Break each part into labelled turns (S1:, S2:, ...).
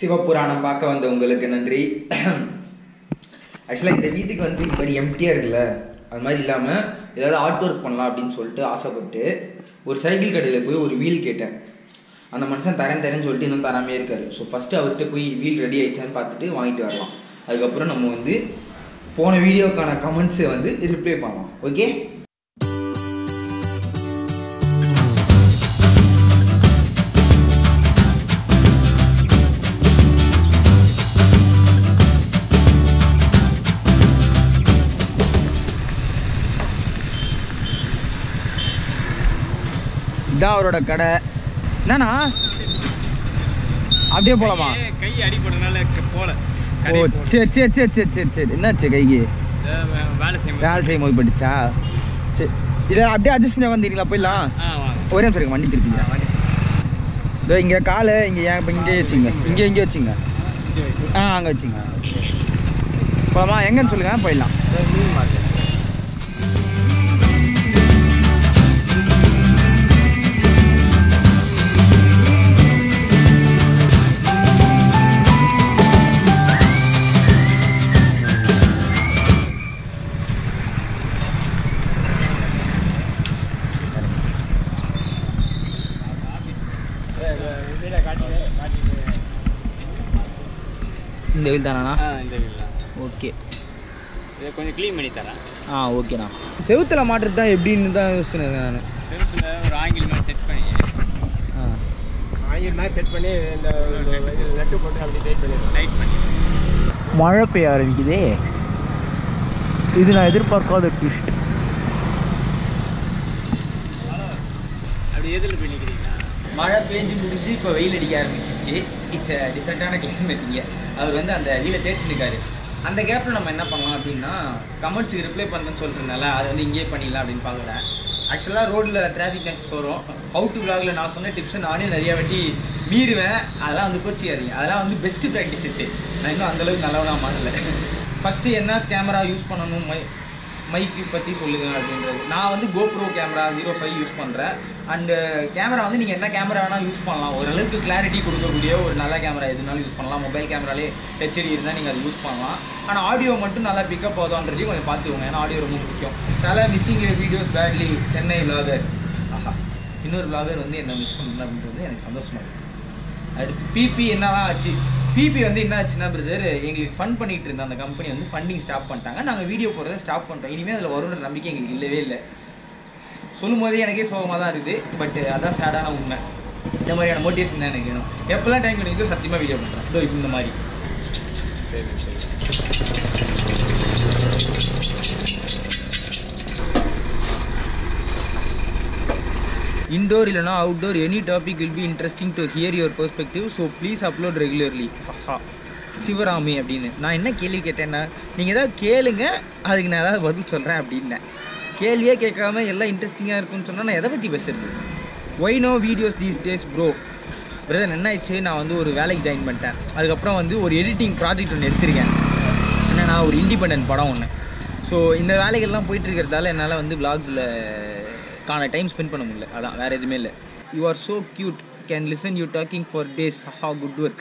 S1: சிவபுராணம் பார்க்க வந்த உங்களுக்கு நன்றி ஆக்சுவலாக இந்த வீட்டுக்கு வந்து இந்த மாதிரி எம்டியாக இருக்குல்ல அது மாதிரி இல்லாமல் ஏதாவது ஆர்ட் ஒர்க் பண்ணலாம் அப்படின்னு சொல்லிட்டு ஆசைப்பட்டு ஒரு சைக்கிள் கடையில் போய் ஒரு வீல் கேட்டேன் அந்த மனுஷன் தரேன் தரேன்னு சொல்லிட்டு இன்னும் தராமே இருக்காரு ஸோ ஃபஸ்ட்டு அவர்கிட்ட போய் வீல் ரெடி ஆயிடுச்சான்னு பார்த்துட்டு வாங்கிட்டு வரலாம் அதுக்கப்புறம் நம்ம வந்து போன வீடியோக்கான கமெண்ட்ஸை வந்து ரிப்ளை பண்ணலாம் ஓகே இதான் அவரோட கடை என்னண்ணா அப்படியே போலாமா
S2: கை அடிபடுறதுனால க- போல
S1: ஓ
S2: கடை போல.
S1: சரி சரி சரி சரி சரி சரி என்னாச்சு கைக்கு
S2: இதை வே- வேலை செய்யும்
S1: வேலை செய்யும் போது படிச்சா சரி இதை அப்படியே அட்ஜஸ்ட் பண்ணி வந்துடுறீங்களா போயிடலாம்
S2: ஆ வாங்க
S1: ஒரே நிமிஷம் இருங்க, வண்டி திருப்பிங்க இதோ இங்கே காலை இங்கே ஏன் இப்போ இங்கே வச்சுங்க இங்கே இங்கே வச்சுங்க ஆ அங்கே வச்சுங்க போலாமா எங்கன்னு சொல்லுங்கள் போயிடலாம்
S2: மீன் மார்க்கெட்
S1: இந்த வீல் தானா
S2: ஆ இந்த வீடு தான்
S1: ஓகே
S2: இதை கொஞ்சம் க்ளீன் பண்ணி தரேன்
S1: ஆ ஓகேண்ணா செவுத்தில் மாட்டுறது தான் எப்படின்னு தான் யோசிச்சுன்னு இருக்கேன் நான்
S2: செருப்பில் ஒரு ஆங்கில் மாதிரி செட் பண்ணி
S1: ஆ
S3: ஆயிரம் மாதிரி செட் பண்ணி இந்த நட்டு போட்டு அப்படி டைட் பண்ணிடுறோம்
S2: டைட் பண்ணி
S1: மழை பெய்ய ஆரம்பிக்குதே இது நான் எதிர்பார்க்காத ட்விஸ்ட்
S2: அப்படி எதில் போய் நிற்கிறீங்களா
S1: மழை பேஞ்சு முடிஞ்சு இப்போ வெயில் அடிக்க ஆரம்பிச்சிச்சு இட்ஸ் டிஃப்ரெண்ட்டான கிளைமேட் இங்கே அவர் வந்து அந்த வீலை தேய்ச்சிருக்காரு அந்த கேப்பில் நம்ம என்ன பண்ணலாம் அப்படின்னா கமெண்ட்ஸுக்கு ரிப்ளை பண்ணுறேன்னு சொல்லிருந்தால அதை வந்து இங்கேயே பண்ணிடலாம் அப்படின்னு பார்க்குறேன் ஆக்சுவலாக ரோட்டில் டிராஃபிக் நெக்ஸ்ட் வரும் ஹவு டு vlogல நான் சொன்ன டிப்ஸை நானே நிறைய வாட்டி மீறுவேன் அதெல்லாம் வந்து கோச்சிக்காதீங்க அதெல்லாம் வந்து பெஸ்ட் ப்ராக்டிஸஸ் நான் இன்னும் அந்தளவுக்கு நல்லவனா மாறல ஃபஸ்ட்டு என்ன கேமரா யூஸ் பண்ணணும் மை மைக்கு பற்றி சொல்லுங்க அப்படின்றது நான் வந்து GoPro camera zero five use பண்ணுறேன் அண்டு கேமரா வந்து நீங்கள் என்ன கேமரா வேணால் யூஸ் பண்ணலாம் ஓரளவுக்கு கிளாரிட்டி கொடுக்கக்கூடிய ஒரு நல்ல கேமரா எதுனாலும் யூஸ் பண்ணலாம் மொபைல் கேமராலே ஹெச்டி இருந்தால் நீங்கள் அதை யூஸ் பண்ணலாம் ஆனால் ஆடியோ மட்டும் நல்லா பிக்கப் ஆகுதான்றதையும் கொஞ்சம் பார்த்துக்கோங்க ஏன்னா ஆடியோ ரொம்ப முக்கியம் தலை missing videos badly Chennai vlogger ஆஹா இன்னொரு விளாகர் வந்து என்ன மிஸ் பண்ணுறேன் அப்படின்றது எனக்கு சந்தோஷமா இருக்கு அடுத்து பிபி என்னதான் ஆச்சு பிபி வந்து என்ன ஆச்சுன்னா பிரதர் எங்களுக்கு ஃபண்ட் பண்ணிட்டு இருந்த அந்த கம்பெனி வந்து ஃபண்டிங் ஸ்டாப் பண்ணிட்டாங்க நாங்கள் வீடியோ போடுறத ஸ்டாப் பண்ணிட்டோம் இனிமேல் அதில் வரும்ன்ற நம்பிக்கை எங்களுக்கு இல்லவே இல்லை சொல்லும் போதே எனக்கே சோகமாக தான் இருக்குது பட் அதான் சேடான உண்மை இந்த மாதிரியான மோட்டிவேஷன் தான் எனக்கு வேணும் எப்போல்லாம் டைம் கிடைக்குதோ சத்தியமாக வீடியோ பண்ணுறேன் இதோ இப்போ இந்த மாதிரி இன்டோர் இல்லைனா outdoor any topic will be interesting to hear your perspective so please upload regularly ஹஹா சிவராமி அப்படின்னு நான் என்ன கேள்வி கேட்டேன்னா நீங்கள் ஏதாவது கேளுங்க அதுக்கு நான் ஏதாவது பதில் சொல்கிறேன் அப்படின்னேன் கேள்வியே கேட்காம எல்லாம் இன்ட்ரெஸ்டிங்காக இருக்குன்னு சொன்னால் நான் எதை பற்றி பேசுறது why no videos these days bro brother என்ன ஆயிடுச்சு நான் வந்து ஒரு வேலைக்கு ஜாயின் பண்ணிட்டேன் அதுக்கப்புறம் வந்து ஒரு எடிட்டிங் ப்ராஜெக்ட் ஒன்று எடுத்திருக்கேன் என்னன்னா ஒரு இண்டிபெண்டன்ட் படம் ஒன்று ஸோ இந்த வேலைகள்லாம் போயிட்டு இருக்கிறதால என்னால் வந்து விளாக்ஸில் கான டைம் ஸ்பெண்ட் பண்ண முடியல அதான் வேறு எதுவுமே இல்லை you are so cute can listen you talking for days ஹா good work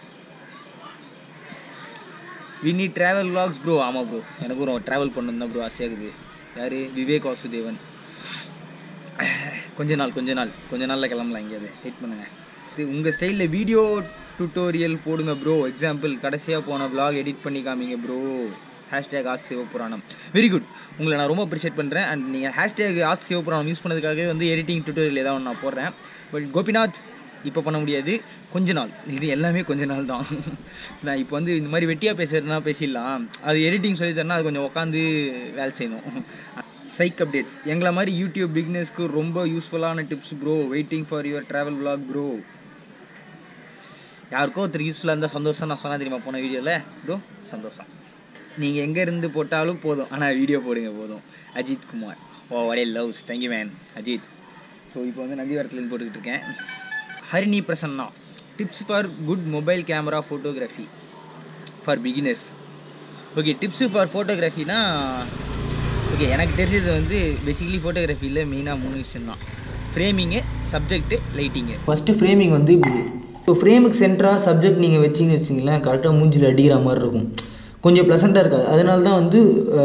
S1: we need travel vlogs bro ஆமாம் ப்ரோ எனக்கு ஒரு ட்ராவல் பண்ணணும் தான் ப்ரோ ஆசையாகுது யார் விவேக் வாசுதேவன் கொஞ்ச நாள் கொஞ்ச நாள் கொஞ்ச நாளில் கிளம்பலாம் எங்கேயாவது வெயிட் பண்ணுங்கள் இது உங்கள் ஸ்டைலில் வீடியோ டுட்டோரியல் போடுங்க ப்ரோ எக்ஸாம்பிள் கடைசியாக போன vlog எடிட் பண்ணி காமிங்க bro hashtag as Sivapuranam very good உங்களை நான் ரொம்ப அப்ரிஷியேட் பண்ணுறேன் அண்ட் நீங்கள் ஹேஷ்டேக் ஆஸ் சிவபுராணம் யூஸ் பண்ணதுக்காகவே வந்து எடிட்டிங் டுட்டோரியல் ஏதாவது ஒன்று நான் போடுறேன் பட் கோபிநாத் இப்போ பண்ண முடியாது கொஞ்ச நாள் இது எல்லாமே கொஞ்ச நாள் தான் நான் இப்போ வந்து இந்த மாதிரி வெட்டியாக பேசுறதுனா பேசிடலாம் அது எடிட்டிங் சொல்லி தரனா அது கொஞ்சம் உட்காந்து வேலை செய்யணும் சைக் அப்டேட்ஸ் எங்களை மாதிரி யூடியூப் பிக்னஸ்க்கு ரொம்ப யூஸ்ஃபுல்லான tips bro waiting for your travel vlog bro யாருக்கோ ஒருத்தர் யூஸ்ஃபுல்லாக இருந்தால் சந்தோஷம் நான் சொன்னா தெரியுமா போன வீடியோவில் ப்ரோ சந்தோஷம் நீங்கள் எங்கே இருந்து போட்டாலும் போதும் ஆனால் வீடியோ போடுங்க போதும் அஜித் குமார் ஓ வடே loves thank you man Ajith so இப்போ வந்து நந்திவரத்துலேருந்து போட்டுக்கிட்டு இருக்கேன் Harini Prasanna tips for good mobile camera photography for beginners okay tips for ஃபோட்டோகிராஃபினா ஓகே எனக்கு தெரிஞ்சது வந்து பேசிக்கலி ஃபோட்டோகிராஃபியில் மெயினாக மூணு விஷயம் தான் framing subject lighting first framing வந்து இப்படி
S4: ஸோ ஃப்ரேமுக்கு சென்டராக சப்ஜெக்ட் நீங்கள் வச்சிங்கன்னு வச்சிங்களேன் கரெக்டாக மூஞ்சில் அடிக்கிற மாதிரி இருக்கும் கொஞ்சம் ப்ளசண்ட்டாக இருக்காது அதனால தான் வந்து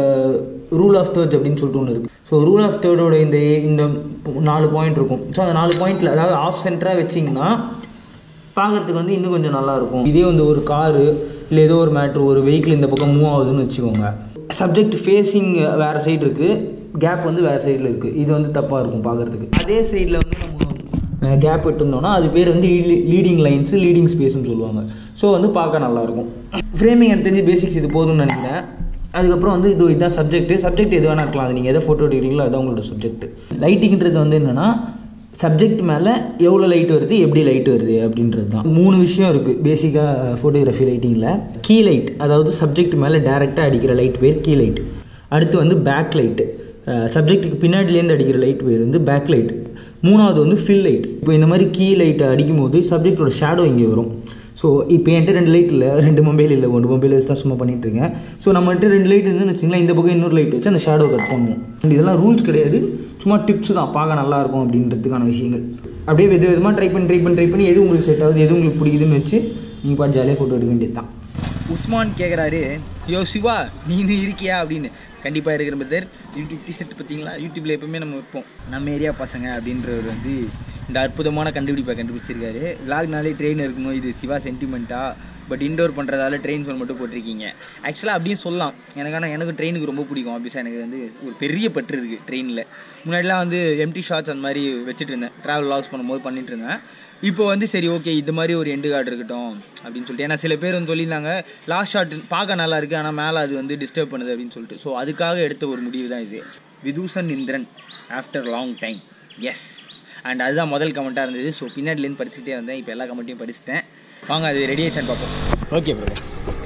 S4: ரூல் ஆஃப் தேர்ட்ஸ் அப்படின்னு சொல்லிட்டு ஒன்று இருக்குது ஸோ ரூல் ஆஃப் தேர்டோட இந்த இந்த நாலு பாயிண்ட் இருக்கும் ஸோ அந்த நாலு பாயிண்டில் அதாவது ஆஃப் சென்டராக வச்சிங்கன்னா பார்க்கறதுக்கு வந்து இன்னும் கொஞ்சம் நல்லா இருக்கும் இதே வந்து ஒரு காரு இல்லை ஏதோ ஒரு மேட்ரு ஒரு வெஹிக்கிள் இந்த பக்கம் மூவ் ஆகுதுன்னு வச்சுக்கோங்க சப்ஜெக்ட் ஃபேஸிங் வேறு சைடு இருக்குது கேப் வந்து வேறு சைடில் இருக்குது இது வந்து தப்பாக இருக்கும் பார்க்குறதுக்கு அதே சைடில் வந்து நம்ம கேப் விட்டுருந்தோம்னா அது பேர் வந்து லீடிங் லைன்ஸு லீடிங் ஸ்பேஸ்னு சொல்லுவாங்க ஸோ வந்து பார்க்க நல்லாயிருக்கும் ஃப்ரேமிங் எனக்கு தெரிஞ்சு பேசிக்ஸ் இது போதும்னு நினைக்கிறேன் அதுக்கப்புறம் வந்து இது இதுதான் சப்ஜெக்ட் சப்ஜெக்ட் எது வேணா இருக்கலாம் அது நீங்கள் எதை ஃபோட்டோ எடுக்கிறீங்களோ அதுதான் உங்களோட சப்ஜெக்ட் லைட்டிங்கிறது வந்து என்னென்னா சப்ஜெக்ட் மேலே எவ்வளோ லைட் வருது எப்படி லைட் வருது அப்படின்றது தான் மூணு விஷயம் இருக்குது பேசிக்காக ஃபோட்டோகிராஃபி லைட்டிங்கில் கீ லைட் அதாவது சப்ஜெக்ட் மேலே டேரெக்டாக அடிக்கிற லைட் பேர் கீ லைட் அடுத்து வந்து பேக் லைட்டு சப்ஜெக்ட்டுக்கு பின்னாடிலேருந்து அடிக்கிற லைட் பேர் வந்து பேக் லைட் மூணாவது வந்து ஃபில் லைட் இப்போ இந்த மாதிரி கீ லைட்டை அடிக்கும் போது சப்ஜெக்டோட ஷேடோ இங்கே வரும் ஸோ இப்போ என்கிட்ட ரெண்டு லைட் இல்லை ரெண்டு மொபைல் இல்லை ஒன்று மொபைல் வச்சு தான் சும்மா பண்ணிட்டு இருக்கேன் ஸோ நம்மகிட்ட ரெண்டு லைட் இருந்துன்னு வச்சுங்களேன் இந்த பக்கம் இன்னொரு லைட் வச்சு அந்த ஷேடோ கட் பண்ணுவோம் அண்ட் இதெல்லாம் ரூல்ஸ் கிடையாது சும்மா டிப்ஸ் தான் பார்க்க நல்லா இருக்கும் அப்படின்றதுக்கான விஷயங்கள் அப்படியே வித விதமாக ட்ரை பண்ணி ட்ரை பண்ணி ட்ரை பண்ணி எது உங்களுக்கு செட் ஆகுது எது உங்களுக்கு பிடிக்குதுன்னு வச்சு நீங்கள் பாட்டு ஜாலியாக ஃபோட்டோ எடுக்க வேண்டியது தான்
S1: உஸ்மான் கேட்குறாரு யோ சிவா நீ இன்னும் இருக்கியா அப்படின்னு கண்டிப்பாக இருக்கிற பத்தர் யூடியூப் டிஷர்ட் பார்த்தீங்களா யூடியூப்பில் எப்பவுமே நம்ம வைப்போம் நம்ம ஏரியா பசங்க அப்படின்றவர் வந்து இந்த அற்புதமான கண்டுபிடிப்பை கண்டுபிடிச்சிருக்காரு விளாக்னாலே ட்ரெயின் இருக்கணும் இது சிவா சென்டிமெண்ட்டா பட் இன்டோர் பண்ணுறதால ட்ரெயின் ஃபோன் மட்டும் போட்டிருக்கீங்க ஆக்சுவலாக அப்படியும் சொல்லலாம் எனக்கு ஆனால் எனக்கு ட்ரெயினுக்கு ரொம்ப பிடிக்கும் ஆப்வியஸாக எனக்கு வந்து ஒரு பெரிய பற்று இருக்குது ட்ரெயினில் முன்னாடிலாம் வந்து எம்டி ஷார்ட்ஸ் அந்த மாதிரி வச்சுட்டு இருந்தேன் ட்ராவல் லாக்ஸ் பண்ணும்போது பண்ணிட்டு இருந்தேன் இப்போ வந்து சரி ஓகே இது மாதிரி ஒரு எண்டு கார்டு இருக்கட்டும் அப்படின்னு சொல்லிட்டு ஏன்னா சில பேர் வந்து சொல்லியிருந்தாங்க லாஸ்ட் ஷாட் பார்க்க நல்லா இருக்குது ஆனால் மேலே அது வந்து டிஸ்டர்ப் பண்ணுது அப்படின்னு சொல்லிட்டு ஸோ அதுக்காக எடுத்த ஒரு முடிவு தான் இது Vithushan Indran after long time yes and அதுதான் முதல் கமெண்ட்டாக இருந்தது ஸோ பின்னாடிலேருந்து படிச்சுட்டே வந்தேன் இப்போ எல்லா கமெண்ட்டையும் படிச்சுட்டேன் வாங்க அது ரெடி ஆயிடுச்சான்னு பார்ப்போம்
S2: ஓகே ப்ரோ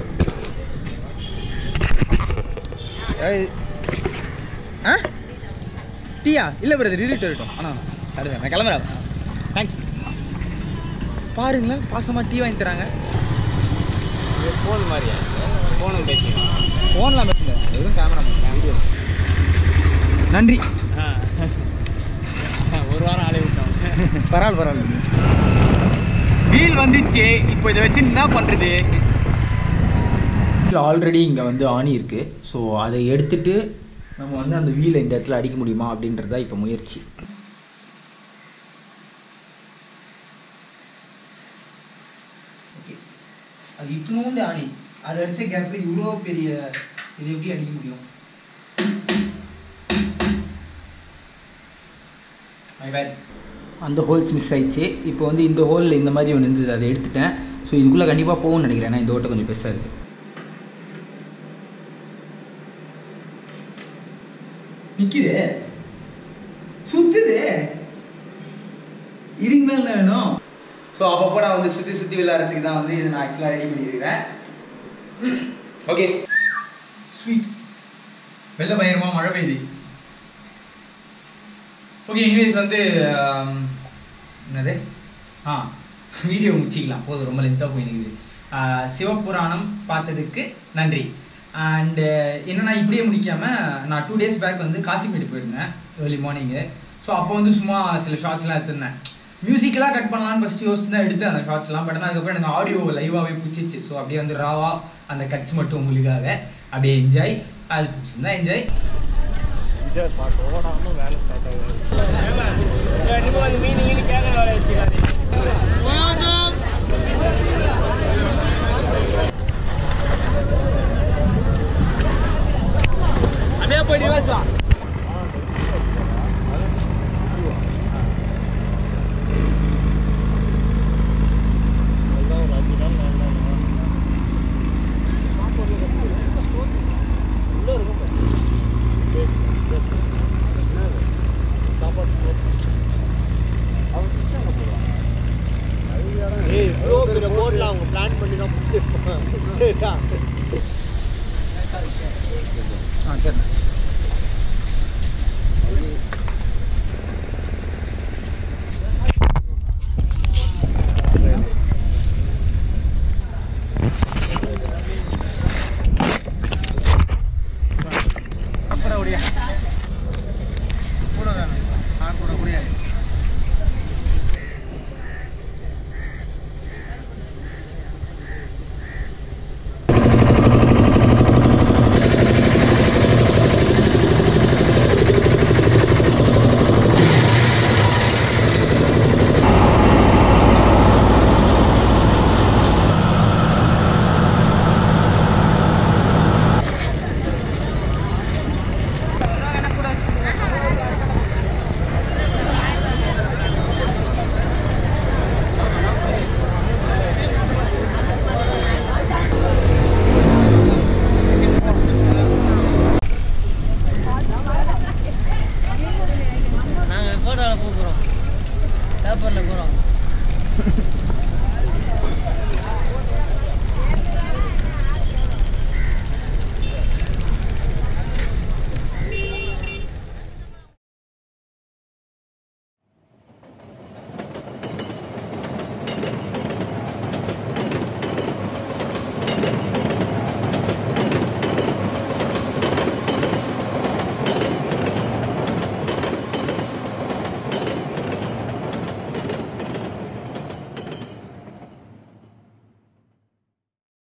S1: ஆ டீயா இல்லை பிரதர் இருட்டு இருக்கட்டும் அண்ணா அடுத்த நான் கிளம்புறேன் தேங்க்ஸ் பாருங்களேன் பாசமாக டீ வாங்கி தராங்க
S2: இது ஃபோன் மாதிரியா ஃபோனும் பேசிக்கலாம்
S1: ஃபோன்லாம் பேசுங்க வெறும் கேமரா வீடியோ நன்றி
S2: ஒரு வாரம் ஆளை விட்டோம்
S1: பரவாயில்ல பரவாயில்ல வீல் வந்துச்சு இப்போ இதை வச்சு என்ன பண்ணுறது ஆல்ரெடி இங்கே வந்து ஆணி இருக்குது ஸோ அதை எடுத்துட்டு நம்ம வந்து அந்த வீலை இந்த இடத்துல அடிக்க முடியுமா அப்படின்றது தான் இப்போ முயற்சி ஓகே அது இத்தினோண்டு ஆணி அதை அடிச்ச கேப்பில் இவ்வளோ பெரிய இது எப்படி அடிக்க முடியும் மை பேட் அந்த ஹோல்ஸ் மிஸ் ஆயிடுச்சு இப்போ வந்து இந்த ஹோலில் இந்த மாதிரி ஒன்று இருந்தது அதை எடுத்துட்டேன் ஸோ இதுக்குள்ளே கண்டிப்பாக போகும்னு நினைக்கிறேன் ஏன்னா இந்த ஓட்டை கொஞ்சம் பெருசாக இருக்குது நிற்கிது சுத்துது இதுக்கு மேலே என்ன வேணும் ஸோ அப்பப்போ நான் வந்து சுற்றி சுற்றி விளையாடுறதுக்கு தான் வந்து இதை நான் ஆக்சுவலாக ரெடி பண்ணியிருக்கிறேன் ஓகே ஸ்வீட் வெள்ள பயங்கரமாக மழை பெய்யுது ஓகே இங்கிலீஷ் வந்து ஆம், என்னது ஆ வீடியோ முடிச்சிக்கலாம் போதும் ரொம்ப லென்த்தாக போயிருக்குது ஆ, சிவபுராணம் பார்த்ததுக்கு நன்றி அண்டு என்னன்னா இப்படியே முடிக்காம நான் டூ டேஸ் பேக் வந்து காசிமேடு போயிருந்தேன் ஏர்லி மார்னிங்கு ஸோ அப்போ வந்து சும்மா சில ஷார்ட்ஸ்லாம் எடுத்திருந்தேன் மியூசிக்லாம் கட் பண்ணலாம்னு ஃபஸ்ட் யோசிச்சு தான் எடுத்தேன் அந்த ஷார்ட்ஸ்லாம் பட் ஆனால் அதுக்கப்புறம் எனக்கு ஆடியோ லைவாகவே பிடிச்சிச்சு ஸோ அப்படியே வந்து ராவா அந்த கட்ஸ் மட்டும் உங்களுக்காக அப்படியே என்ஜாய் அது பிடிச்சிருந்தா என்ஜாய்
S3: இதை பார்த்து ஓடாமல் வேலை ஸ்டார்ட் ஆகுது
S2: கண்டிப்பாக வந்து மீன் கீழே கேட்க வர வச்சுக்காது
S1: அப்படியே போய் ரிவர்ஸ் வா
S3: அதுதான் ஒரு அஞ்சு நாள் நாலு நாள் ஆகும். சாப்பாடு உள்ளே இருக்கும் பாரு. பேசு, பேசு. என்னது? சாப்பாடு store. அவன் fish வாங்க போறான். ஏய், இவ்வளோ பெரிய boatல அவங்க plan பண்ணி தான் போயிருப்பாங்க. சரியா?
S1: ஆ சரி அப்புறம் ஒடியா கூட வேணும் ஆ கூட முடியாது
S5: பேப்பரில் போகிறோம்